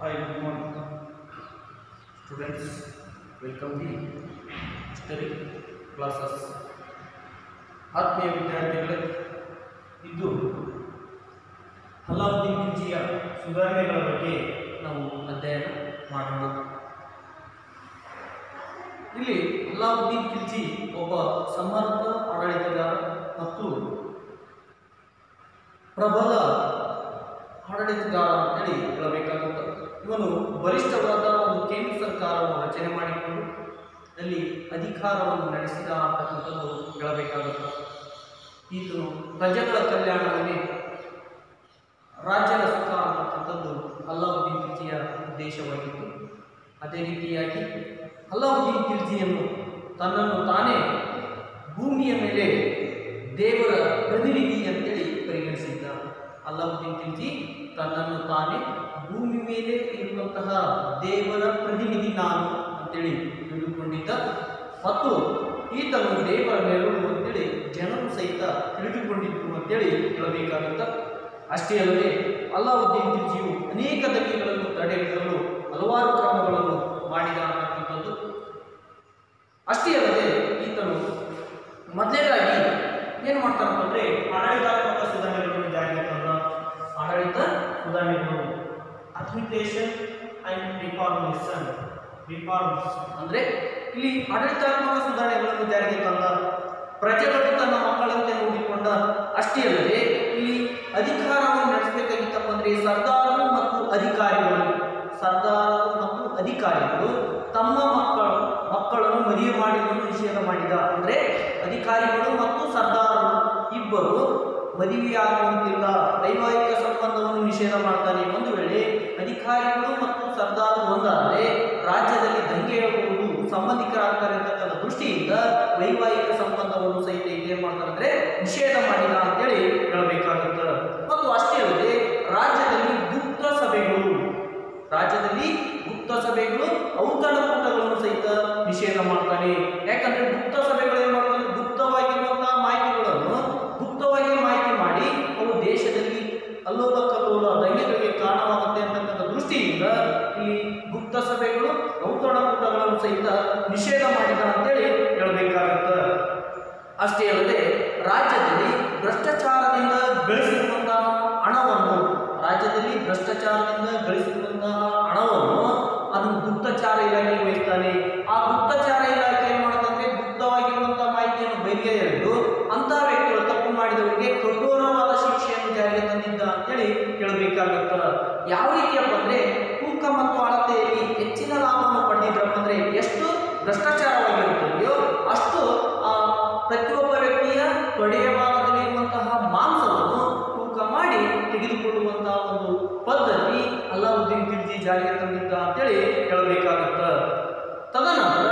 Hi, good morning. Students, welcome the history classes. ಆತ್ಮೀಯ ವಿದ್ಯಾರ್ಥಿಗಳೇ ಇದು ಅಲಾವುದ್ದೀನ್ ಖಿಲ್ಜಿಯ ಸುಧಾರಣೆಗಳ ಬಗ್ಗೆ ನಾವು ಅಧ್ಯಯನ ಮಾಡೋಣ ಇಲ್ಲಿ ಅಲಾವುದ್ದೀನ್ ಖಿಲ್ಜಿ ಒಬ್ಬ ಸಮರ್ಥ ಆಡಳಿತಗಾರ ಮತ್ತು ಪ್ರಬಲ ಆಡಳಿತಗಾರ ಅಂತೇಳಿ ಹೇಳಬೇಕಾಗುತ್ತೆ ಇವನು ಬಲಿಷ್ಠವಾದ ಒಂದು ಕೇಂದ್ರ ಸರ್ಕಾರವನ್ನು ರಚನೆ ಮಾಡಿಕೊಂಡು ಅಲ್ಲಿ ಅಧಿಕಾರವನ್ನು ನಡೆಸಿದ ಅಂತಕ್ಕಂಥದ್ದು ಹೇಳಬೇಕಾಗುತ್ತೆ ಈತನು ಪ್ರಜೆಗಳ ಕಲ್ಯಾಣವನ್ನೇ ರಾಜ್ಯದ ಸುಖ ಅಂತಕ್ಕಂಥದ್ದು ಅಲ್ಲಾವುದ್ದೀನ್ ಖಿಲ್ಜಿಯ ಉದ್ದೇಶವಾಗಿತ್ತು ಅದೇ ರೀತಿಯಾಗಿ ಅಲ್ಲಾವುದ್ದೀನ್ ಖಿಲ್ಜಿಯನ್ನು ತನ್ನನ್ನು ತಾನೇ ಭೂಮಿಯ ಮೇಲೆ ದೇವರ ಪ್ರತಿನಿಧಿ ಅಂತೇಳಿ ಪರಿಗಣಿಸಿದ್ದ ಅಲ್ಲಾವುದ್ದೀನ್ ಖಿಲ್ಜಿ ತನ್ನನ್ನು ತಾನೇ ಭೂಮಿ ಮೇಲೆ ಇರುವಂತಹ ದೇವರ ಪ್ರತಿನಿಧಿ ನಾನು ಅಂತೇಳಿ ತಿಳಿದುಕೊಂಡಿದ್ದ ಮತ್ತು ಈತನು ದೇವರ ನೆರಳು ಅಂತೇಳಿ ಜನರು ಸಹಿತ ತಿಳಿದುಕೊಂಡಿದ್ದು ಅಂತೇಳಿ ಹೇಳಬೇಕಾಗುತ್ತ ಅಷ್ಟೇ ಅಲ್ಲದೆ ಅಲ್ಲಾವುದ್ದೀನ್ ಖಿಲ್ಜಿಯು ಅನೇಕ ದಂಗೆಗಳನ್ನು ತಡೆಗಟ್ಟಲು ಹಲವಾರು ಕ್ರಮಗಳನ್ನು ಮಾಡಿದ ಅಂತಕ್ಕಂಥದ್ದು ಅಷ್ಟೇ ಅಲ್ಲದೆ ಈತನು ಮೊದಲನೇದಾಗಿ ಏನು ಮಾಡ್ತಾನಪ್ಪ ಅಂದರೆ ಆಡಳಿತಾತ್ಮಕ ಸುಧಾರಣೆಗಳನ್ನು ಜಾರಿಗೆ ತಂದ ಆಡಳಿತ ಸುಧಾರಣೆಗಳು ಅಡ್ಮಿನಿಸ್ಟ್ರೇಷನ್ ಆ್ಯಂಡ್ ರಿಫಾರ್ಮೇಷನ್ ರಿಫಾರ್ಮ್ಸ್ ಅಂದರೆ ಇಲ್ಲಿ ಆಡಳಿತಾತ್ಮಕ ಸುಧಾರಣೆಗಳನ್ನು ಜಾರಿಗೆ ತಂದ ಪ್ರಜೆಗಳು ತನ್ನ ಮಕ್ಕಳಂತೆ ನೋಡಿಕೊಂಡ ಅಷ್ಟೇ ಅಲ್ಲದೆ ಇಲ್ಲಿ ಅಧಿಕಾರವನ್ನು ನಡೆಸಬೇಕಾಗಿತ್ತಪ್ಪ ಅಂದರೆ ಸರ್ದಾರರು ಮತ್ತು ಅಧಿಕಾರಿಗಳು ಸರ್ದಾರರು ಮತ್ತು ಅಧಿಕಾರಿಗಳು ತಮ್ಮ ಮಕ್ಕಳು ಮಕ್ಕಳನ್ನು ಮದುವೆ ಮಾಡುವುದನ್ನು ನಿಷೇಧ ಮಾಡಿದ ಅಂದರೆ ಅಧಿಕಾರಿಗಳು ಮತ್ತು ಸರ್ದಾರರು ಇಬ್ಬರು ಮದುವೆಯಾಗುವಂತಿಲ್ಲ ವೈವಾಹಿಕ ಸಂಬಂಧವನ್ನು ನಿಷೇಧ ಮಾಡ್ತಾನೆ ಒಂದು ವೇಳೆ ಅಧಿಕಾರಿಗಳು ಮತ್ತು ಸರ್ದಾರರು ಒಂದಾದರೆ ರಾಜ್ಯದಲ್ಲಿ ದಂಗೆ ಏಳುವುದು ಸಂಬಂಧಿಕರಾಗ್ತಾರೆ ಅಂತಕ್ಕಂಥ ದೃಷ್ಟಿಯಿಂದ ವೈವಾಹಿಕ ಸಂಬಂಧವನ್ನು ಸಹಿತ ಏನು ಮಾಡ್ತಾರೆ ಅಂದರೆ ನಿಷೇಧ ಮಾಡಿದ ಅಂತೇಳಿ ಹೇಳಬೇಕಾಗುತ್ತೆ ಮತ್ತು ಅಷ್ಟೇ ಅಲ್ಲದೆ ರಾಜ್ಯದಲ್ಲಿ ಗುಪ್ತ ಸಭೆಗಳು ರಾಜ್ಯದಲ್ಲಿ ಗುಪ್ತ ಸಭೆಗಳು ಔತಣಕೂಟಗಳನ್ನು ಸಹಿತ ನಿಷೇಧ ಮಾಡ್ತಾನೆ ಯಾಕಂದ್ರೆ ಗುಪ್ತ ಸಭೆಗಳು ಏನು ಮಾಡ್ತಾರೆ ಗುಪ್ತವಾಗಿರುವಂತಹ ಮಾಹಿತಿಗಳನ್ನು ಗುಪ್ತವಾಗಿ ಮಾಹಿತಿ ಮಾಡಿ ಅವು ದೇಶದಲ್ಲಿ ಅಲ್ಲೋಲ ಕಲ್ಲೋಲ ದಂಗೆಗಳಿಗೆ ಕಾರಣವಾಗುತ್ತೆ ಅಂತಕ್ಕಂಥ ದೃಷ್ಟಿಯಿಂದ ಈ ಗುಪ್ತ ಸಭೆಗಳು ಔತಣಕೂಟಗಳನ್ನು ಸಹಿತ ನಿಷೇಧ ಮಾಡಿದ ಅಂತೇಳಿ ಹೇಳಬೇಕಾಗುತ್ತೆ ಅಷ್ಟೇ ಅಲ್ಲದೆ ರಾಜ್ಯದಲ್ಲಿ ಭ್ರಷ್ಟಾಚಾರದಿಂದ ಗಳಿಸಿರುವಂತಹ ಹಣವನ್ನು ರಾಜ್ಯದಲ್ಲಿ ಭ್ರಷ್ಟಾಚಾರದಿಂದ ಗಳಿಸಿರುವಂತಹ ಹಣವನ್ನು ಅದನ್ನು ಗುಪ್ತಚಾರ ಇಲಾಖೆ ವಹಿಸ್ತಾನೆ ಆ ಗುಪ್ತಚಾರ ಇಲಾಖೆ ಏನು ಮಾಡುತ್ತಂದ್ರೆ ಗುಪ್ತವಾಗಿರುವಂತಹ ಮಾಹಿತಿಯನ್ನು ಬಯಲಿಗೆ ಎಳೆದು ಅಂತಹ ವ್ಯಕ್ತಿಗಳು ತಪ್ಪು ಮಾಡಿದವರಿಗೆ ಕಠೋರವಾದ ಶಿಕ್ಷೆಯನ್ನು ಜಾರಿಗೆ ತಂದಿದ್ದ ಅಂತೇಳಿ ಹೇಳಬೇಕಾಗುತ್ತೆ ಯಾವ ರೀತಿಯಪ್ಪ ಅಂದ್ರೆ ತೂಕ ಮತ್ತು ಅಳತೆಯಲ್ಲಿ ಹೆಚ್ಚಿನ ಲಾಭವನ್ನು ಪಡೆದಿದ್ರಪ್ಪ ಅಂದ್ರೆ ಎಷ್ಟು ಭ್ರಷ್ಟಾಚಾರವಾಗಿರುತ್ತದೆಯೋ ಅಷ್ಟು ಆ ಪ್ರತಿಯೊಬ್ಬ ವ್ಯಕ್ತಿಯ ತೊಡೆಯ ಭಾಗದಲ್ಲಿ ಇರುವಂತಹ ಮಾಂಸವನ್ನು ತೂಕ ಮಾಡಿ ತೆಗೆದುಕೊಳ್ಳುವಂತಹ ಒಂದು ಪದ್ಧತಿ ಅಲ್ಲಾವುದ್ದೀನ್ ಖಿಲ್ಜಿ ಜಾರಿಗೆ ತಂದಿದ್ದ ಅಂತೇಳಿ ಹೇಳಬೇಕಾಗುತ್ತೆ ತದನಂತರ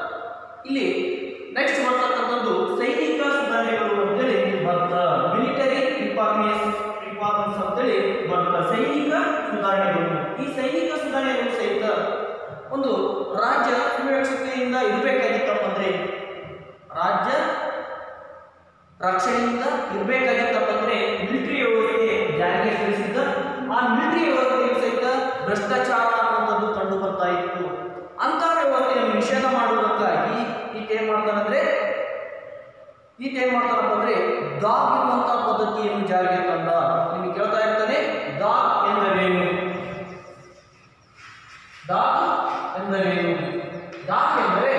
ಇಲ್ಲಿ ನೆಕ್ಸ್ಟ್ ಬರ್ತಕ್ಕಂಥದ್ದು ಸೈನಿಕ ಸುಧಾರಣೆಗಳು ಅಂತೇಳಿ ಬರ್ತಾ ಮಿಲಿಟರಿ ರಿಫಾರ್ಮೇಸ್ ರಿಫಾರ್ಮ್ಸ್ ಅಂತೇಳಿ ಬರ್ತಾ ಸೈನಿಕ ಸುಧಾರಣೆಗಳು ಈ ಸೈನಿಕ ಸುಧಾರಣೆಗಳು ಸಹಿತ ಒಂದು ರಾಜ್ಯ ಸುರಕ್ಷತೆಯಿಂದ ಇರಬೇಕಾಗಿತ್ತಪ್ಪ ಅಂದ್ರೆ ರಾಜ್ಯ ರಕ್ಷಣೆಯಿಂದ ಇರಬೇಕಾಗಿತ್ತಪ್ಪ ಅಂದ್ರೆ ಮಿಲಿಟರಿ ವ್ಯವಸ್ಥೆ ಜಾರಿಗೆ ತಿಳಿಸಿದ್ದ ಆ ಮಿಲಿಟರಿ ವ್ಯವಸ್ಥೆಯು ಸಹಿತ ಭ್ರಷ್ಟಾಚಾರ ಅನ್ನುವಂಥದ್ದು ಕಂಡು ಬರ್ತಾ ಇತ್ತು ಅಂತ ವ್ಯವಸ್ಥೆಯನ್ನು ನಿಷೇಧ ಮಾಡುವುದಕ್ಕಾಗಿ ಈತ ಏನ್ ಮಾಡ್ತಾನಂದ್ರೆ ಈತ ಏನ್ ಮಾಡ್ತಾನಪ್ಪ ಅಂದ್ರೆ ದಾಗ್ ಎನ್ನುವಂತಹ ಪದ್ಧತಿಯನ್ನು ಜಾರಿಗೆ ತಂದ ನಿಮಗೆ ಕೇಳ್ತಾ ಇರ್ತಾನೆ ದಾಗ್ ಎಂದರೇನು ದಾಗ್ ಎಂದರೇನು ದಾಗ್ ಎಂದರೆ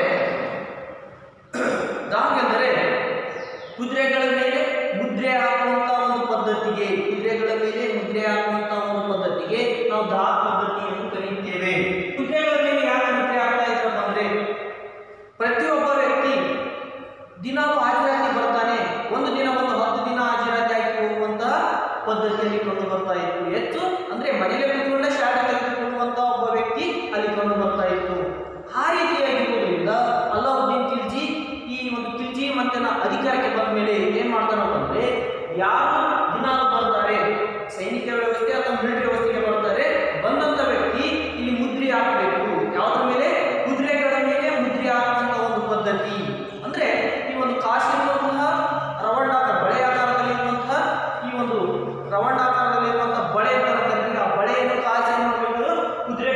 ದಾಗ್ ಎಂದರೆ ಕುದುರೆಗಳ ಮೇಲೆ ಮುದ್ರೆ ಹಾಕುವಂತ ಒಂದು ಪದ್ಧತಿಗೆ ಕುದುರೆಗಳ ಮೇಲೆ ಮುದ್ರೆ ಹಾಕುವಂತ ಒಂದು ಪದ್ಧತಿಗೆ ನಾವು ದಾಗ್ ಪದ್ಧತಿಯನ್ನು ಕರೆಯುತ್ತೇವೆ ಕುದುರೆಗಳ ಮೇಲೆ ಯಾಕೆ ಮುದ್ರೆ ಹಾಕ್ತಾ ಇದ್ರಪ್ಪ ಅಂದ್ರೆ ಪ್ರತಿಯೊಬ್ಬ ವ್ಯಕ್ತಿ ದಿನಾಲು ಹಾಜರಾತಿ ಬರ್ತಾನೆ ಒಂದು ದಿನ ಒಂದು ಹತ್ತು ದಿನ ಹಾಜರಾತಿ ಆಗಿ ಹೋಗುವಂತಹ ಪದ್ಧತಿಯಲ್ಲಿ ಕಂಡು ಬರ್ತಾ ಇತ್ತು ಹೆಚ್ಚು ಅಂದ್ರೆ ಮನೆಗೆ ಕೂತ್ಕೊಂಡ ಶಾಲೆ ತೆಗೆದುಕೊಳ್ಳುವಂತ ಒಬ್ಬ ವ್ಯಕ್ತಿ ಅಲ್ಲಿ ಕಂಡು ಬರ್ತಾ ಇತ್ತು ಆ ರೀತಿಯಾಗಿರುವುದರಿಂದ ಅಲ್ಲಾವುದ್ದೀನ್ ಖಿಲ್ಜಿ ಈ ಒಂದು ಖಿಲ್ಜಿ ಮಂತನ ಅಧಿಕಾರಕ್ಕೆ ಬಂದ ಮೇಲೆ ಏನ್ ಮಾಡ್ತಾನಪ್ಪ ಅಂದ್ರೆ ಯಾರು ದಿನಾಲು ಬರ್ತಾರೆ ಸೈನಿಕ ವ್ಯವಸ್ಥೆ ಅಥವಾ ಮಿಲಿಟರಿ ವ್ಯವಸ್ಥೆಗೆ ಬರ್ತಾರೆ ಬಂದಂತ ವ್ಯಕ್ತಿ ಇಲ್ಲಿ ಮುದ್ರೆ ಹಾಕಬೇಕು ಯಾವುದ್ರ ಮೇಲೆ ಕುದುರೆಗಳ ಮೇಲೆ ಮುದ್ರೆ ಹಾಕುವಂತ ಒಂದು ಪದ್ಧತಿ ಅಂದ್ರೆ ಈ ಒಂದು ಕಾಸಿರುವಂತಹ ರವಂಡಾಕಾರ ಬಳೆ ಆಕಾರದಲ್ಲಿರುವಂತಹ ಈ ಒಂದು ರವಂಡಾಕಾರದಲ್ಲಿರುವಂತಹ ಬಳೆ ಅಂತ ಕರಿತೀವಿ ಆ ಬಳೆಯನ್ನು ಕಾಸಿ ಏನ್ ಮಾಡ್ಬೇಕು ಕುದುರೆ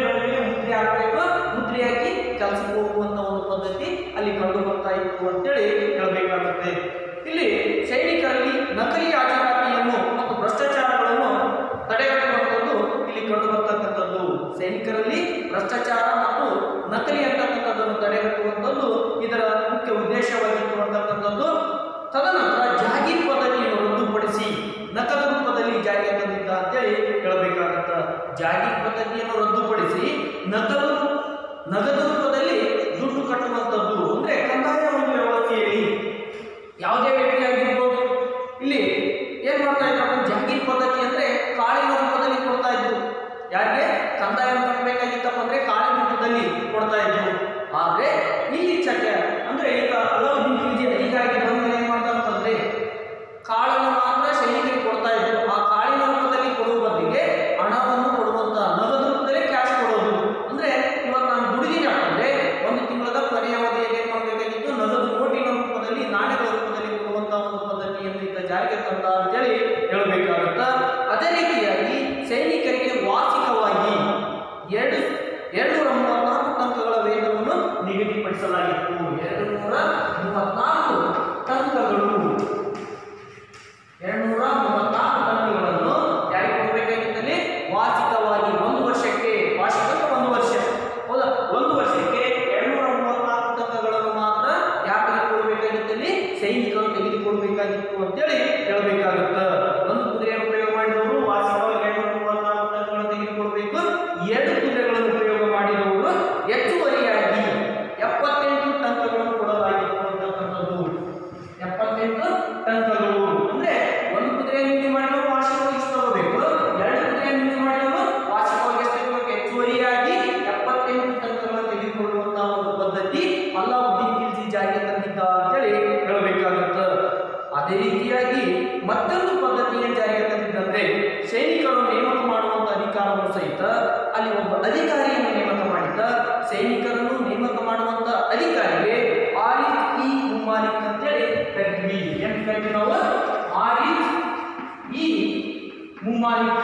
ಏನ್ ಮಾಡ್ತಾ ಇದ್ರಪ್ಪ ಜಾಗೀರ್ ಪದ್ಧತಿ ಅಂದ್ರೆ ಕಾಳಿನ ರೂಪದಲ್ಲಿ ಕೊಡ್ತಾ ಇದ್ರು ಯಾರಿಗೆ ಕಂದಾಯ ಕಟ್ಟಬೇಕಾಗಿತ್ತಪ್ಪ ಅಂದ್ರೆ ಕಾಳಿನ ರೂಪದಲ್ಲಿ ಕೊಡ್ತಾ ಇದ್ರು ಆದ್ರೆ ಇಲ್ಲಿ ಚಕ್ರ ಅಂದ್ರೆ ಈಗ ಅಲಾವುದ್ದೀನ್ ಖಿಲ್ಜಿ ಅಧಿಕಾರಿಗೆ ಬಂದ ಮೇಲೆ ಏನ್ ಮಾಡ್ತಾರಪ್ಪ ಅಂದ್ರೆ ಕಾಳನ್ನು ಮಾತ್ರ ಸೈನಿಕರಿಗೆ ಕೊಡ್ತಾ ಇದ್ರು ಆ ಕಾಳಿನ ರೂಪದಲ್ಲಿ ಕೊಡುವ ಬದಲಿಗೆ ಹಣವನ್ನು ಕೊಡುವಂತ ನಗದು ರೂಪದಲ್ಲಿ ಕ್ಯಾಶ್ ಕೊಡೋದು ಅಂದ್ರೆ ಇವಾಗ ನಾನು ದುಡಿದೀನಿ ಅಂತಂದ್ರೆ ಒಂದು ತಿಂಗಳ ಕೊನೆಯ ಅವಧಿಯಲ್ಲಿ ಏನ್ ಮಾಡಬೇಕಾಗಿತ್ತು ನಗದು ನೋಟಿನ ರೂಪದಲ್ಲಿ ನಾಣ್ಯಗಳ ರೂಪದಲ್ಲಿ ಕೊಡುವಂತ ಒಂದು ಪದ್ಧತಿಯನ್ನು ಈತ ಜಾರಿಗೆ ತಂದ ಅಂತೇಳಿ ಹೇಳಬೇಕಾಗುತ್ತ ಅದೇ ರೀತಿಯಾಗಿ ಸೈನಿಕರಿಗೆ ವಾರ್ಷಿಕವಾಗಿ ಎರಡು ಎರಡು ನೂರ ಮೂವತ್ನಾಲ್ಕು ಟಂಕಗಳ ವೇತನವನ್ನು ನಿಗದಿಪಡಿಸಲಾಗಿತ್ತು ಎರಡು ನೂರ ಮೂವತ್ನಾಲ್ಕು ಟಂಕಗಳು ಎರಡ್ನೂರ ಮೂವತ್ನಾಲ್ಕು ಟನ್ಗಳನ್ನು ಯಾರಿಗೆ ಕೊಡಬೇಕಾಗಿದ್ದಲ್ಲಿ ವಾರ್ಷಿಕವಾಗಿ ಒಂದು ವರ್ಷಕ್ಕೆ ವಾರ್ಷಿಕ ಅಂದ್ರೆ ಒಂದು ವರ್ಷ ಹೌದಾ ಒಂದು ವರ್ಷಕ್ಕೆ ಎರಡ್ನೂರ ಮೂವತ್ನಾಲ್ಕು ಟನ್ಗಳನ್ನು ಮಾತ್ರ ಯಾರಿಗೆ ಕೊಡಬೇಕಾಗಿದ್ದಲ್ಲಿ ಸೈನಿಕರು ತೆಗೆದುಕೊಳ್ಬೇಕಾಗಿತ್ತು ಅಂತೇಳಿ ಹೇಳಬೇಕಾಗುತ್ತೆ ಒಂದು ಕುದುರೆಯನ್ನು ಉಪಯೋಗ ಮಾಡಿದವರು ವಾರ್ಷಿಕವಾಗಿ ಎರಡ್ನೂರ ಮೂವತ್ನಾಲ್ಕು ಟನ್ಗಳನ್ನು ತೆಗೆದುಕೊಳ್ಬೇಕು ಎರಡು ಕುದುರೆಗಳನ್ನು ಉಪಯೋಗ ಮಾಡಿದವರು ಹೆಚ್ಚುವರಿಯಾಗಿ ಎಪ್ಪತ್ತೆಂಟು ಟನ್ಗಳನ್ನು ಕೊಡಲಾಗಿತ್ತು ಅಂತಕ್ಕಂಥದ್ದು ಎಪ್ಪತ್ತೆಂಟು ಟನ್ಗಳು ಅಂದ್ರೆ ಒಂದು ಕುದುರೆ ನಿಮಗೆ ಮಾಡಿದವರು ವಾರ್ಷಿಕವಾಗಿ ಇಷ್ಟು ತಗೋಬೇಕು ಎರಡು ಕುದುರೆ ನಿಮಗೆ ಮಾಡಿದವರು ವಾರ್ಷಿಕವಾಗಿ ಎಷ್ಟು ತಗೋಬೇಕು ಹೆಚ್ಚುವರಿಯಾಗಿ ಎಪ್ಪತ್ತೆಂಟು ಟನ್ಗಳನ್ನು ತೆಗೆದುಕೊಳ್ಳುವಂತಹ ಒಂದು ಪದ್ಧತಿ ಅಲ್ಲಾವುದ್ದೀನ್ ಖಿಲ್ಜಿ ಜಾರಿಗೆ ತಂದಿದ್ದ ಅಂತೇಳಿ ಹೇಳಬೇಕಾಗುತ್ತೆ ಅದೇ ರೀತಿಯಾಗಿ ಮತ್ತೊಂದು ಪದ್ಧತಿಯನ್ನು ಜಾರಿಗೆ ತಂದಿದ್ದಂದ್ರೆ ಸೈನಿಕರು ನೇಮಕ ಮಾಡುವಂತ ಅಧಿಕಾರವನ್ನು ಸಹಿತ ಅಲ್ಲಿ ಒಬ್ಬ ಅಧಿಕಾರಿಯನ್ನು ನೇಮಕ ಮಾಡಿದ್ದ ಸೈನಿಕರನ್ನು ನೇಮಕ ಮಾಡುವಂತ ಅಧಿಕಾರಿಗೆ ಆರಿಫ್ ಇ ಮುಮಾಲಿಕ್ ಅಂತೇಳಿ ಕರಿತೀವಿ ಏನ್ ಕರಿತೀವಿ ನಾವು ಆರಿಫ್ ಇ ಮುಮಾಲಿಕ್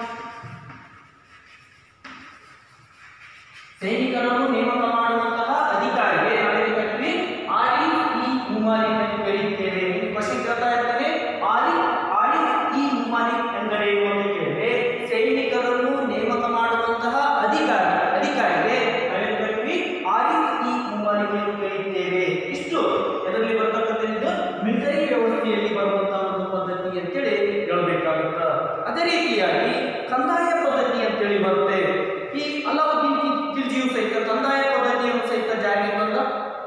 ಸೈನಿಕರನ್ನು ನೇಮಕ ಮಾಡುವಂತಹ ಅಧಿಕಾರಿಗೆ ನಾವೇನು ಕರಿತೀವಿ ಆರಿಫ್ ಇ ಮುಮಾಲಿಕ್ ಎಂದು ಕರೆಯುತ್ತೇವೆ ಕ್ವಶನ್ ಕೇಳ್ತಾ ಇರ್ತಾನೆ ಆರಿಫ್ ಆರಿಫ್ ಇ ಮುಮಾಲಿಕ್ ಎಂದರೆ ಏನು ಅಂತ ಕೇಳಿದ್ರೆ ಸೈನಿಕರನ್ನು ನೇಮಕ ಮಾಡುವಂತಹ ಅಧಿಕಾರಿ ಅಧಿಕಾರಿಗೆ ನಾವೇನು ಕರಿತೀವಿ ಆರಿಫ್ ಇ ಮುಮಾಲಿಕ್ ಎಂದು ಕರೆಯುತ್ತೇವೆ ಇಷ್ಟು ಇದರಲ್ಲಿ ಬರ್ತಕ್ಕಂಥದ್ದು ಮಿಲಿಟರಿ ವ್ಯವಸ್ಥೆಯಲ್ಲಿ ಬರುವಂತಹ ಒಂದು ಪದ್ಧತಿ ಅಂತೇಳಿ ಹೇಳಬೇಕಾಗುತ್ತೆ ಅದೇ ರೀತಿಯಾಗಿ ಕಂದಾಯ ಪದ್ಧತಿ ಅಂತೇಳಿ ಬರುತ್ತೆ ಈ ಅಲಾವುದ್ದೀನ್ ಖಿಲ್- ಖಿಲ್ಜಿಯು ಸಹಿತ ಕಂದಾಯ ಪದ್ಧತಿಯನ್ನು ಸಹಿತ ಜಾರಿಗೆ ತಂದ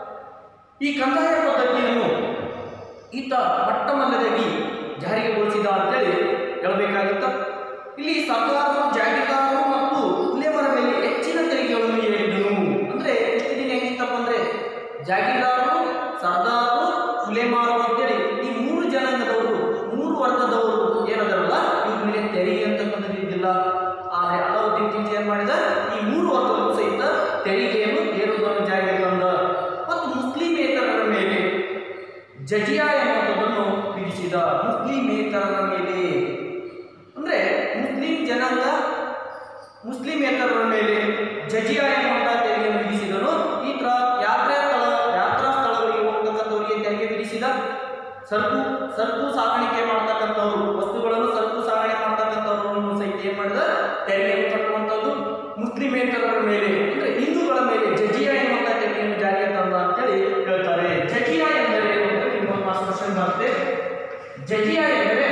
ಈ ಕಂದಾಯ ಪದ್ಧತಿಯನ್ನು ಈತ ಮೊಟ್ಟಮೊದಲಾಗಿ ಜಾರಿಗೆಗೊಳಿಸಿದ ಅಂತೇಳಿ ಹೇಳಬೇಕಾಗುತ್ತ ಇಲ್ಲಿ ಸರ್ಕಾರವು ಜಾಗೀರ್ದಾರರು ಮತ್ತು ಉಲೇಮರ ಮೇಲೆ ಹೆಚ್ಚಿನ ತೆರಿಗೆಗಳನ್ನು ಹೇರಿದನು ಅಂದ್ರೆ ಇಷ್ಟು ದಿನ ಹೆಂಗಿತ್ತಪ್ಪ ಅಂದ್ರೆ ಜಾಗೀರ್ದಾರರು ಸರ್ದಾರರು ಉಲೇಮಾರರು ಅಂತೇಳಿ ಈ ಮೂರು ಜನಾಂಗದವರು ಮೂರು ವರ್ಗದವರು ಏನದರಲ್ಲ ಇವ್ರ ಮೇಲೆ ತೆರಿಗೆ ಅಂತಕ್ಕಂಥದ್ದು ಇದ್ದಿಲ್ಲ ಆದರೆ ಅಲಾವುದ್ದೀನ್ ಖಿಲ್ಜಿ ಏನ್ ಮಾಡಿದ ಈ ಮೂರು ವರ್ಗಗಳು ಸಹಿತ ತೆರಿಗೆಯನ್ನು ಹೇರುವುದನ್ನು ಜಾರಿಗೆ ತಂದ ಮತ್ತು ಮುಸ್ಲಿಮೇತರರ ಮೇಲೆ ಜಜಿಯಾ ಎನ್ನುವುದನ್ನು ವಿಧಿಸಿದ ಮುಸ್ಲಿಮೇತರರ ಮೇಲೆ ಅಂದ್ರೆ ಮುಸ್ಲಿಂ ಜನಾಂಗ ಮುಸ್ಲಿಮೇತರರ ಮೇಲೆ ಜಜಿಯಾ ಎನ್ನುವಂತಹ ತೆರಿಗೆಯನ್ನು ವಿಧಿಸಿದನು ಈ ತರ ಯಾತ್ರಾ ಸ್ಥಳ ಯಾತ್ರಾ ಸ್ಥಳಗಳಿಗೆ ಹೋಗ್ತಕ್ಕಂಥವರಿಗೆ ತೆರಿಗೆ ವಿಧಿಸಿದ ಸರಕು ಸರಕು ಸಾಗಾಣಿಕೆ ಮಾಡ್ತಕ್ಕಂಥವ್ರು ವಸ್ತುಗಳನ್ನು ಸರಕು ಸಾಗಣೆ ಮಾಡ್ತಕ್ಕಂಥವ್ರನ್ನು ಸಹಿತ ಏನ್ ಮಾಡಿದ ತೆರಿಗೆಯನ್ನು ಕಟ್ಟುವಂಥದ್ದು ಮುಸ್ಲಿಮೇತರರ ಮೇಲೆ ಅಂದ್ರೆ ಹಿಂದೂಗಳ ಮೇಲೆ ಜಜಿಯಾ ಎನ್ನುವಂತಹ ತೆರಿಗೆಯನ್ನು ಜಾರಿಗೆ ತಂದ ಅಂತೇಳಿ ಹೇಳ್ತಾರೆ ಜಜಿಯಾ ಎಂದರೆ ಏನು ಅಂತ ನಿಮ್ಗೊಂದು ಮಾಸ್ ಕ್ವಶನ್ ಬರುತ್ತೆ ಜಜಿಯಾ ಎಂದರೆ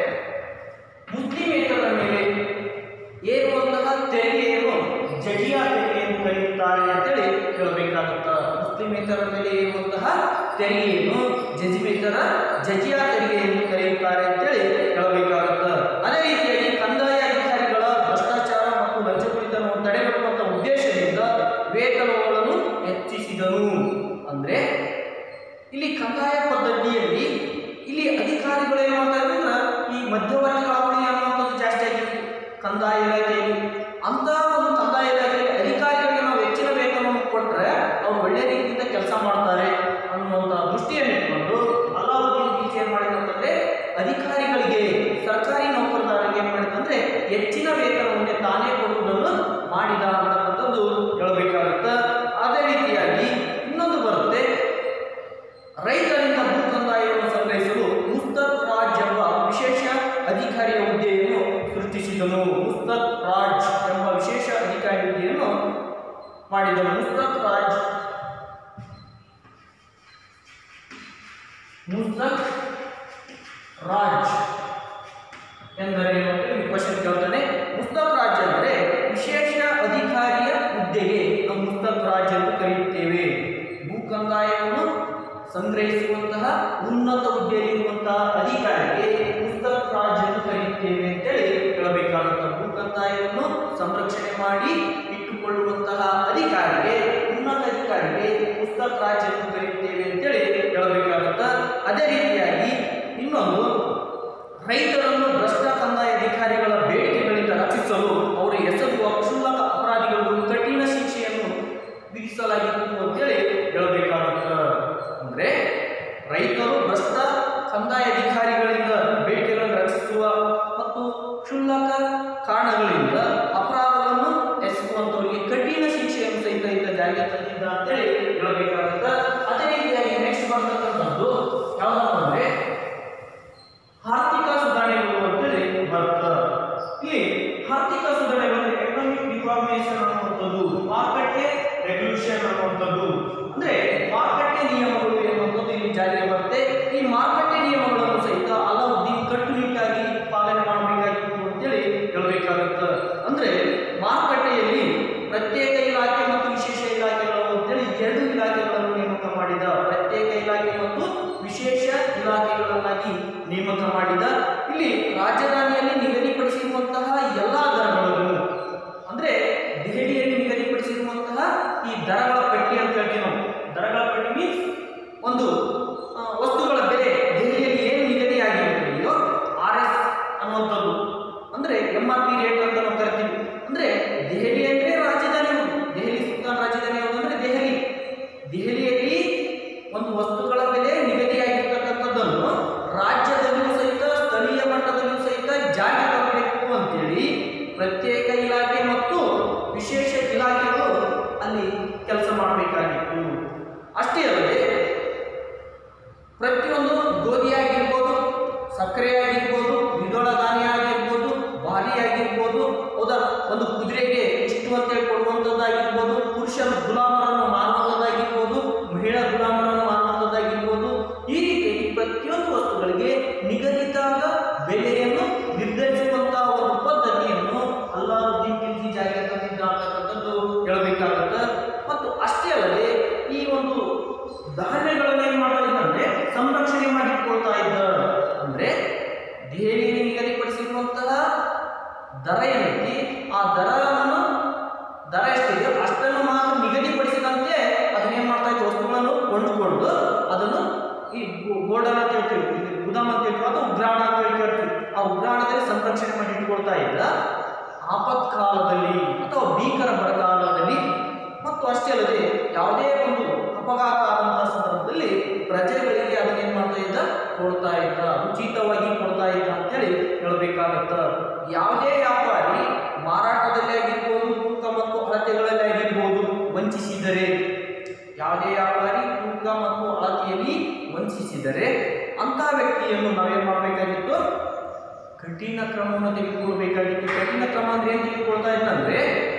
ಮುಸ್ಲಿಮೇತರರ ಮೇಲೆ ಏರುವಂತಹ ತೆರಿಗೆಯನ್ನು ಜಜಿಯಾ ತೆರಿಗೆಯನ್ನು ಕರೆಯುತ್ತಾರೆ ಅಂತೇಳಿ ಹೇಳಬೇಕಾಗುತ್ತ ಮುಸ್ಲಿಮೇತರರ ಮೇಲೆ ಏರುವಂತಹ ತೆರಿಗೆಯನ್ನು ಜಜಿಮೇತರ ಜಜಿಯಾ ತೆರಿಗೆಯನ್ನು ಕರೆಯುತ್ತಾರೆ ಅಂತೇಳಿ ಹೇಳಬೇಕಾಗುತ್ತ ಅದೇ ರೀತಿಯಾಗಿ ಕಂದಾಯ ಅಧಿಕಾರಿಗಳ ಭ್ರಷ್ಟಾಚಾರ ಮತ್ತು ಲಂಚಪುರಿತನವನ್ನು ತಡೆಗಟ್ಟುವಂತ ಉದ್ದೇಶದಿಂದ ವೇತನಗಳನ್ನು ಹೆಚ್ಚಿಸಿದನು ಅಂದ್ರೆ ಇಲ್ಲಿ ಕಂದಾಯ ಪದ್ಧತಿಯಲ್ಲಿ ಇಲ್ಲಿ ಅಧಿಕಾರಿಗಳು ಏನು ಮಾಡ್ತಾ ಇದ್ರು ಅಂದ್ರೆ ಈ ಮಧ್ಯವರ್ತಿಗಳ ಅವಳಿ ಅನ್ನುವಂಥದ್ದು ಜಾಸ್ತಿ ಆಗಿತ್ತು ಕಂದಾಯ ಇಲಾಖೆಯಲ್ಲಿ ಅಂತ ಒಂದು ಕಂದಾಯ ಇಲಾಖೆಯಲ್ಲಿ ಅಧಿಕಾರಿಗಳಿಗೆ ನಾವು ಹೆಚ್ಚಿನ ವೇತನವನ್ನು ಕೊಟ್ಟರೆ ಅವ್ರು ಒಳ್ಳೆ ರೀತಿಯಿಂದ ಕೆಲಸ ಮಾಡ್ತಾರೆ ಅನ್ನುವಂಥ ದೃಷ್ಟಿಯನ್ನು ಇಟ್ಕೊಂಡು ಅಲ್ಲಾವುದ್ದೀನ್ ಖಿಲ್ಜಿ ಏನು ಮಾಡಿದಂತಂದ್ರೆ ಅಧಿಕಾರಿಗಳಿಗೆ ಸರ್ಕಾರಿ ನೌಕರದಾರರಿಗೆ ಏನು ಮಾಡಿದಂದ್ರೆ ಹೆಚ್ಚಿನ ವೇತನವನ್ನೇ ತಾನೇ ಕೊಡುವುದನ್ನು ಮಾಡಿದ ಅಂತಕ್ಕಂಥದ್ದು ಹೇಳಬೇಕಾಗುತ್ತೆ ಅದೇ ರೀತಿಯಾಗಿ ಇನ್ನೊಂದು ಬರುತ್ತೆ ರೈತರಿಂದ ಭೂ ಕಂದಾಯವನ್ನು ಸಂಗ್ರಹಿಸಲು ಮುಸ್ತಕ್ ರಾಜ್ ಎಂಬ ವಿಶೇಷ ಅಧಿಕಾರಿಯ ಹುದ್ದೆಯನ್ನು ಸೃಷ್ಟಿಸಿದನು ಮುಸ್ತಕ್ ರಾಜ್ ಎಂಬ ವಿಶೇಷ ಅಧಿಕಾರಿ ಹುದ್ದೆಯನ್ನು ಮಾಡಿದನು ಮುಸ್ತಕ್ ರಾಜ್ ಮುಸ್ತಕ್ ರಾಜ್ ಎಂದರೆ ಏನು ಅಂತ ನಿಮಗೆ ಕ್ವಶನ್ ಕೇಳ್ತಾನೆ ಮುಸ್ತಕ್ ರಾಜ್ ಅಂದರೆ ವಿಶೇಷ ಅಧಿಕಾರಿಯ ಹುದ್ದೆಗೆ ನಾವು ಮುಸ್ತಕ್ ರಾಜ್ ಎಂದು ಕರೆಯುತ್ತೇವೆ ಭೂ ಕಂದಾಯವನ್ನು ಸಂಗ್ರಹಿಸುವಂತಹ ಉನ್ನತ ಹುದ್ದೆಯಲ್ಲಿರುವಂತಹ ಅಧಿಕಾರಿಗೆ ರೈತರನ್ನು ಭ್ರಷ್ಟ ಕಂದಾಯ ಅಧಿಕಾರಿಗಳ ಬೇಡಿಕೆಗಳಿಂದ ರಕ್ಷಿಸಲು ಅವರ ಎಸಗುವ ಕ್ಷುಲ್ಲಕ ಅಪರಾಧಿಗಳಿಗೂ ಕಠಿಣ ಶಿಕ್ಷೆಯನ್ನು ವಿಧಿಸಲಾಗಿತ್ತು ಅಂತೇಳಿ ಹೇಳಬೇಕಾಗುತ್ತೆ ಅಂದ್ರೆ ರೈತರು ಭ್ರಷ್ಟ ಕಂದಾಯ ಅಧಿಕಾರಿಗಳಿಂದ ಬೇಡಿಕೆಗಳನ್ನು ರಕ್ಷಿಸುವ ಮತ್ತು ಕ್ಷುಲ್ಲಕ ಕಾರಣಗಳಿಂದ ಅಪರಾಧವನ್ನು ಎಸಗುವಂತವರಿಗೆ ಕಠಿಣ ಶಿಕ್ಷೆಯನ್ನು ಸಹಿತ ಈತ ಜಾರಿಗೆ ತಂದಿದ್ದ ಅಂತೇಳಿ ಹೇಳಬೇಕಾಗುತ್ತೆ ಅದೇ ರೀತಿಯಾಗಿ ನೆಕ್ಸ್ಟ್ ಬರ್ತಕ್ಕಂಥದ್ದು ಯಾವ್ದಪ್ಪ ಅಂದ್ರೆ ಆರ್ಥಿಕ ಸುಧಾರಣೆಗಳು ಅಂತೇಳಿ ಬರುತ್ತೆ ಇಲ್ಲಿ ಆರ್ಥಿಕ ಸುಧಾರಣೆಗಳು ಎಕನಾಮಿಕ್ ರಿಫಾರ್ಮೇಶನ್ ಅನ್ನುವಂಥದ್ದು ಮಾರುಕಟ್ಟೆ ರೆಗ್ಯುಲೇಷನ್ ಅನ್ನುವಂಥದ್ದು ಅಂದ್ರೆ ಮಾರುಕಟ್ಟೆ ನಿಯಮಗಳು ಎನ್ನುವಂಥದ್ದು ಇಲ್ಲಿ ಜಾರಿಗೆ ಬರುತ್ತೆ ಈ ಮಾರುಕಟ್ಟೆ ನಿಯಮಗಳನ್ನು ಸಹಿತ ಅಲಾವುದ್ದೀನ್ ಕಟ್ಟುನಿಟ್ಟಾಗಿ ಪಾಲನೆ ಮಾಡಬೇಕಾಗಿತ್ತು ಅಂತೇಳಿ ಹೇಳಬೇಕಾಗುತ್ತೆ ಅಂದ್ರೆ ಮಾರುಕಟ್ಟೆಯಲ್ಲಿ ಪ್ರತ್ಯೇಕ ಇಲಾಖೆ ಮತ್ತು ವಿಶೇಷ ಇಲಾಖೆಗಳು ಅಂತೇಳಿ ಎರಡು ಇಲಾಖೆಗಳನ್ನು ನೇಮಕ ಮಾಡಿದ ಪ್ರತ್ಯೇಕ ಇಲಾಖೆ ಮತ್ತು ವಿಶೇಷ ಇಲಾಖೆಗಳನ್ನಾಗಿ ನೇಮಕ ಮಾಡಿದ ಇಲ್ಲಿ ರಾಜಧಾನಿಯಲ್ಲಿ ನಿಗದಿಪಡಿಸಿರುವಂತಹ ಎಲ್ಲಾ ದರಗಳನ್ನು ಅಂದ್ರೆ ದೆಹಲಿಯಲ್ಲಿ ನಿಗದಿಪಡಿಸಿರುವಂತಹ ಈ ದರಗಳ ಪಟ್ಟಿ ಅಂತ ಹೇಳ್ತೀವಿ ನಾವು ದರಗಳ ಪಟ್ಟಿ ಮೀನ್ಸ್ ಒಂದು ಆ, ವಸ್ತುಗಳ ಬೆಲೆ ದೆಹಲಿಯಲ್ಲಿ ಏನು ನಿಗದಿಯಾಗಿರುತ್ತದೆಯೋ ಆರ್ ಎಸ್ ಅನ್ನುವಂಥದ್ದು ಅಂದ್ರೆ ಎಂ ಆರ್ ಪಿ ರೇಟ್ ಅಂತ ನಾವು ಕರಿತೀವಿ ಅಂದ್ರೆ ದೆಹಲಿ ಅಂದ್ರೆ ರಾಜಧಾನಿ ಯಾವುದು? ದೆಹಲಿ ಸುಲ್ತಾನ್ ರಾಜಧಾನಿ ಯಾವುದು ಅಂದ್ರೆ ದೆಹಲಿ ದೆಹಲಿಯಲ್ಲಿ ಒಂದು ವಸ್ತುಗಳ ಬೆಲೆ ನಿಗದಿಯಾಗಿರ್ತಕ್ಕಂಥದ್ದನ್ನು ರಾಜ್ಯದಲ್ಲಿಯೂ ಸಹಿತ ಸ್ಥಳೀಯ ಮಟ್ಟದಲ್ಲಿಯೂ ಸಹಿತ ಜಾರಿಗೆ ತರಬೇಕು ಅಂತೇಳಿ ಪ್ರತ್ಯೇಕ ಇಲಾಖೆ ಮತ್ತು ವಿಶೇಷ ಇಲಾಖೆಗಳು ಅಲ್ಲಿ ಕೆಲಸ ಮಾಡಬೇಕಾಗಿತ್ತು ಅಷ್ಟೇ ಅಲ್ಲದೆ ಪ್ರತಿಯೊಂದು ಗೋಧಿ ಆಗಿರ್ಬೋದು ಸಕ್ಕರೆ ಆಗಿರ್ಬೋದು ದ್ವಿದಳ ಧಾನ್ಯ ಆಗಿರ್ಬೋದು ಬಾರಿ ಆಗಿರ್ಬೋದು ಹೌದಾ ಒಂದು ಕುದುರೆಗೆ ಇಷ್ಟು ಅಂತೇಳಿ ಕೊಡುವಂಥದ್ದಾಗಿರ್ಬೋದು ಪುರುಷರ ಗುಲಾಮರನ್ನು ಮಾರುವಂಥದ್ದಾಗಿರ್ಬೋದು ಮಹಿಳಾ ಗುಲಾಮರನ್ನು ಮಾರುವಂಥದ್ದಾಗಿರ್ಬೋದು ಈ ರೀತಿಯಾಗಿ ಪ್ರತಿಯೊಂದು ವಸ್ತುಗಳಿಗೆ ನಿಗದಿತಾದ ಬೆಲೆಯನ್ನು ನಿರ್ಧರಿಸುವಂತಹ ಒಂದು ಪದ್ಧತಿಯನ್ನು ಅಲ್ಲಾವುದ್ದೀನ್ ಖಿಲ್ಜಿ ಜಾರಿಗೆ ತಂದಿದ್ದ ಅಂತಕ್ಕಂಥದ್ದು ಹೇಳಬೇಕಾಗುತ್ತೆ ಮತ್ತು ಅಷ್ಟೇ ಅಲ್ಲದೆ ಈ ಒಂದು ಧಾನ್ಯಗಳನ್ನು ಏನ್ ಮಾಡ್ತಾ ಇದ್ದಂದ್ರೆ ಸಂರಕ್ಷಣೆ ಮಾಡಿಕೊಳ್ತಾ ಇದ್ದ ಅಂದ್ರೆ ದೆಹಲಿಯಲ್ಲಿ ನಿಗದಿಪಡಿಸಿರುವಂತಹ ದರ ಏನೈತಿ ಆ ದರವನ್ನು ದರ ಎಷ್ಟಿದೆ ಅಷ್ಟನ್ನು ಮಾತ್ರ ನಿಗದಿಪಡಿಸಿದಂತೆ ಅದನ್ನೇನ್ ಮಾಡ್ತಾ ಇತ್ತು ವಸ್ತುಗಳನ್ನು ಕೊಂಡುಕೊಂಡು ಅದನ್ನು ಈ ಗೋಲ್ಡನ್ ಅಂತ ಹೇಳ್ತೀವಿ ಇಲ್ಲಿ ಗುದಾಮ್ ಅಂತ ಹೇಳ್ತೀವಿ ಅಥವಾ ಉಗ್ರಾಣ ಅಂತ ಹೇಳಿ ಕರಿತೀವಿ ಆ ಉಗ್ರಾಣದಲ್ಲಿ ಸಂರಕ್ಷಣೆ ಮಾಡಿ ಇಟ್ಕೊಳ್ತಾ ಇದ್ದ ಆಪತ್ಕಾಲದಲ್ಲಿ ಅಥವಾ ಭೀಕರ ಬರಗಾಲದಲ್ಲಿ ಮತ್ತು ಅಷ್ಟೇ ಅಲ್ಲದೆ ಯಾವುದೇ ಒಂದು ಅಪಘಾತ ಆದಂತಹ ಸಂದರ್ಭದಲ್ಲಿ ಪ್ರಜೆಗಳಿಗೆ ಅದನ್ನೇನ್ ಮಾಡ್ತಾ ಇದ್ದ ಕೊಡ್ತಾ ಇದ್ದ ಉಚಿತವಾಗಿ ಕೊಡ್ತಾ ಇದ್ದ ಅಂತೇಳಿ ಹೇಳಬೇಕಾಗತ್ತ ಯಾವುದೇ ವ್ಯಾಪಾರಿ ಮಾರಾಟದಲ್ಲಿ ಆಗಿರ್ಬೋದು ತೂಕ ಮತ್ತು ಅಳತೆಗಳಲ್ಲಿ ಆಗಿರ್ಬೋದು ವಂಚಿಸಿದರೆ ಯಾವುದೇ ವ್ಯಾಪಾರಿ ತೂಕ ಮತ್ತು ಅಳತೆಯಲ್ಲಿ ವಂಚಿಸಿದರೆ ಅಂತ ವ್ಯಕ್ತಿಯನ್ನು ನಾವೇನ್ ಮಾಡಬೇಕಾಗಿತ್ತು ಕಠಿಣ ಕ್ರಮವನ್ನು ತೆಗೆದುಕೊಳ್ಬೇಕಾಗಿತ್ತು ಕಠಿಣ ಕ್ರಮ ಅಂದ್ರೆ ಏನ್ ತೆಗೆದುಕೊಳ್ತಾ ಇದ್ದಂದ್ರೆ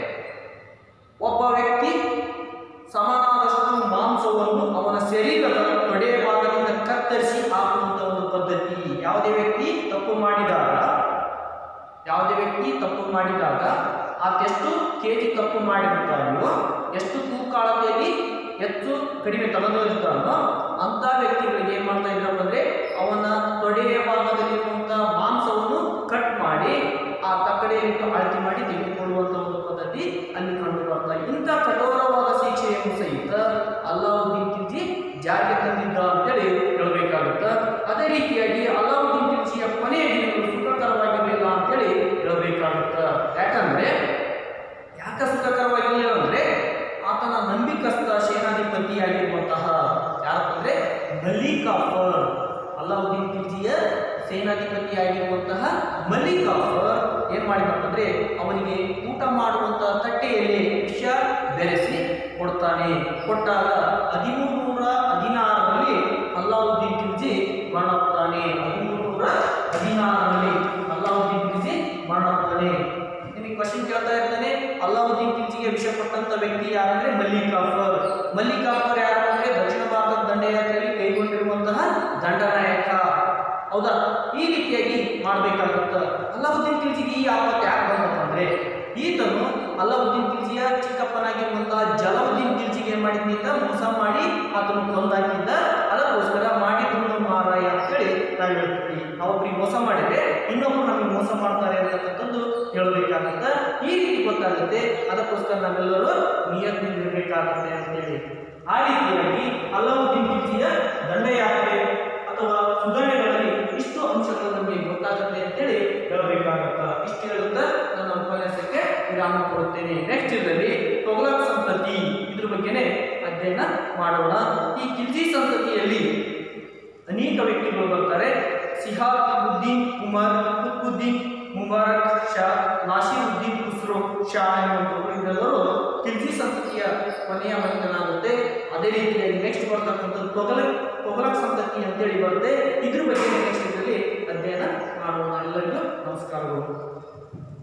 ಒಬ್ಬ ವ್ಯಕ್ತಿ ಸಮಾನಾದಷ್ಟು ಮಾಂಸವನ್ನು ಅವನ ಶರೀರದ ತೊಡೆಯ ಭಾಗದಿಂದ ಕತ್ತರಿಸಿ ಹಾಕುವಂತ ಒಂದು ಪದ್ಧತಿ ಯಾವುದೇ ವ್ಯಕ್ತಿ ತಪ್ಪು ಮಾಡಿದಾಗ ಯಾವುದೇ ವ್ಯಕ್ತಿ ತಪ್ಪು ಮಾಡಿದಾಗ ಆತೆಷ್ಟು ಕೆ ಜಿ ತಪ್ಪು ಮಾಡಿರ್ತಾನೋ ಎಷ್ಟು ತೂಕ ಅಳತೆಯಲ್ಲಿ ಹೆಚ್ಚು ಕಡಿಮೆ ತಗೊಂಡಿರ್ತಾನೋ ಅಂತ ವ್ಯಕ್ತಿಗಳಿಗೆ ಏನ್ ಮಾಡ್ತಾ ಇದ್ರಪ್ಪ ಅಂದ್ರೆ ಅವನ ತೊಡೆಯ ಭಾಗದಲ್ಲಿರುವಂತಹ ಮಾಂಸವನ್ನು ಕಟ್ ಮಾಡಿ ಆ ತಕ್ಕಡೆಯಲ್ಲಿ ಅಳತೆ ಮಾಡಿ ತೆಗೆದುಕೊಳ್ಳುವಂತ ಒಂದು ಪದ್ಧತಿ ಅಲ್ಲಿ ಕಂಡು ಬರ್ತಾ ಇದೆ. ಇಂಥ ಕಠೋರವಾದ ಶಿಕ್ಷೆಯನ್ನು ಸಹಿತ ಅಲ್ಲಾವುದ್ದೀನ್ ಖಿಲ್ಜಿ ಜಾರಿಗೆ ತಂದಿದ್ದ ಅಂತೇಳಿ ಹೇಳಬೇಕಾಗುತ್ತೆ ಅದೇ ರೀತಿಯಾಗಿ ಅಲ್ಲಾವುದ್ದೀನ್ ಖಿಲ್ಜಿಯ ಕೊನೆಯ ದಿನಗಳು ಸುಖಕರವಾಗಿರಲಿಲ್ಲ ಅಂತೇಳಿ ಹೇಳಬೇಕಾಗುತ್ತೆ ಯಾಕಂದ್ರೆ ಯಾಕ ಸುಖಕರವಾಗಿರಲಿಲ್ಲ ಅಂದ್ರೆ ಆತನ ನಂಬಿಕಸ್ಥ ಸೇನಾಧಿಪತಿಯಾಗಿರುವಂತಹ ಯಾರಪ್ಪ ಅಂದ್ರೆ ಮಲ್ಲಿಕಾಫರ್ ಅಲ್ಲಾವುದ್ದೀನ್ ಖಿಲ್ಜಿಯ ಸೇನಾಧಿಪತಿಯಾಗಿರುವಂತಹ ಮಲ್ಲಿಕಾಫರ್ ಏನ್ ಮಾಡಿದಪ್ಪ ಅಂದ್ರೆ ಅವನಿಗೆ ಊಟ ಮಾಡುವಂತಹ ತಟ್ಟೆಯಲ್ಲಿ ವಿಷ ಬೆರೆಸಿ ಕೊಡ್ತಾನೆ ಕೊಟ್ಟಾಗ ಹದಿಮೂರು ನೂರ ಹದಿನಾರರಲ್ಲಿ ಅಲ್ಲಾವುದ್ದೀನ್ ಖಿಲ್ಜಿ ಮರಣಾಗ್ತಾನೆ ಹದಿಮೂರು ನೂರ ಹದಿನಾರರಲ್ಲಿ ಅಲ್ಲಾವುದ್ದೀನ್ ಖಿಲ್ಜಿ ಮರಣಾಗ್ತಾನೆ ನಿಮಗೆ ಕ್ವಶನ್ ಕೇಳ್ತಾ ಇರ್ತಾನೆ ಅಲ್ಲಾವುದ್ದೀನ್ ಖಿಲ್ಜಿಗೆ ವಿಷ ಕೊಟ್ಟಂತ ವ್ಯಕ್ತಿ ಯಾರಂದ್ರೆ ಮಲ್ಲಿಕಾಫರ್ ಮಲ್ಲಿಕಾಫರ್ ಯಾರು ಅಂದ್ರೆ ದಕ್ಷಿಣ ಭಾರತದ ದಂಡಯಾತ್ರೆಯಲ್ಲಿ ಕೈಗೊಂಡಿರುವಂತಹ ದಂಡನಾಯಕ ಹೌದಾ ಈ ರೀತಿಯಾಗಿ ಮಾಡಬೇಕಾಗುತ್ತೆ ಅಲ್ಲಾವುದ್ದೀನ್ ಖಿಲ್ಜಿಗೆ ಈ ಆಪತ್ತು ಯಾಕೆ ಬಂದಪ್ಪ ಅಂದ್ರೆ ಈತನು ಅಲ್ಲಾವುದ್ದೀನ್ ಖಿಲ್ಜಿಯ ಚಿಕ್ಕಪ್ಪನಾಗಿರುವಂತಹ ಜಲಾವುದ್ದೀನ್ ಖಿಲ್ಜಿಗೆ ಏನ್ ಮಾಡಿದ್ನಿಂದ ಮೋಸ ಮಾಡಿ ಆತನು ಕೊಂದಾಕಿದ್ದ ಅದಕ್ಕೋಸ್ಕರ ಮಾಡಿದ್ದು ಮಾರಾಯ ಅಂತೇಳಿ ನಾವು ಹೇಳ್ತೀವಿ ನಾವೊಬ್ರಿಗೆ ಮೋಸ ಮಾಡಿದ್ರೆ ಇನ್ನೊಬ್ರು ನಮಗೆ ಮೋಸ ಮಾಡ್ತಾರೆ ಅಂತಕ್ಕಂಥದ್ದು ಹೇಳಬೇಕಾಗುತ್ತೆ ಈ ರೀತಿ ಗೊತ್ತಾಗುತ್ತೆ ಅದಕ್ಕೋಸ್ಕರ ನಾವೆಲ್ಲರೂ ನಿಯತ್ನಿಂದ ಇರಬೇಕಾಗುತ್ತೆ ಅಂತೇಳಿ ಆ ರೀತಿಯಾಗಿ ಅಲ್ಲಾವುದ್ದೀನ್ ಖಿಲ್ಜಿಯ ದಂಡಯಾತ್ರೆ ಅಥವಾ ಸುಧಾರಣೆಗಳಲ್ಲಿ ಇಷ್ಟು ಅಂಶಗಳು ನಮಗೆ ಗೊತ್ತಾಗುತ್ತೆ ಇಷ್ಟು ಹೇಳುತ್ತಾ ನನ್ನ ಉಪನ್ಯಾಸಕ್ಕೆ ವಿರಾಮ ಕೊಡುತ್ತೇನೆ ನೆಕ್ಸ್ಟ್ ಇದರಲ್ಲಿ ತೊಗಲಕ್ ಸಂತತಿ ಇದ್ರ ಬಗ್ಗೆನೇ ಅಧ್ಯಯನ ಮಾಡೋಣ ಈ ಖಿಲ್ಜಿ ಸಂತತಿಯಲ್ಲಿ ಅನೇಕ ವ್ಯಕ್ತಿಗಳು ಬರ್ತಾರೆ ಸಿಹಾಬುದ್ದೀನ್ ಉಮರ್ ಕುತ್ಬುದ್ದೀನ್ ಮುಬಾರಕ್ ಶಾ ನಾಸಿರುದ್ದೀನ್ ಖುಸ್ರೋ ಶಾ ಎನ್ನುವಂಥವರು ಇವರೆಲ್ಲರೂ ಖಿಲ್ಜಿ ಸಂತತಿಯ ಕೊನೆಯ ಮನಿತನಾಗುತ್ತೆ ಅದೇ ರೀತಿಯಾಗಿ ನೆಕ್ಸ್ಟ್ ಬರ್ತಕ್ಕಂಥದ್ದು ತೊಗಲಕ್ ತೊಗಲಕ್ ಸಂತತಿ ಅಂತೇಳಿ ಬರುತ್ತೆ ಇದ್ರ ಬಗ್ಗೆ ನೆಕ್ಸ್ಟ್ ಇದರಲ್ಲಿ ಅಧ್ಯಯನ ಮಾಡೋಣ ಎಲ್ಲರಿಗೂ ನಮಸ್ಕಾರಗಳು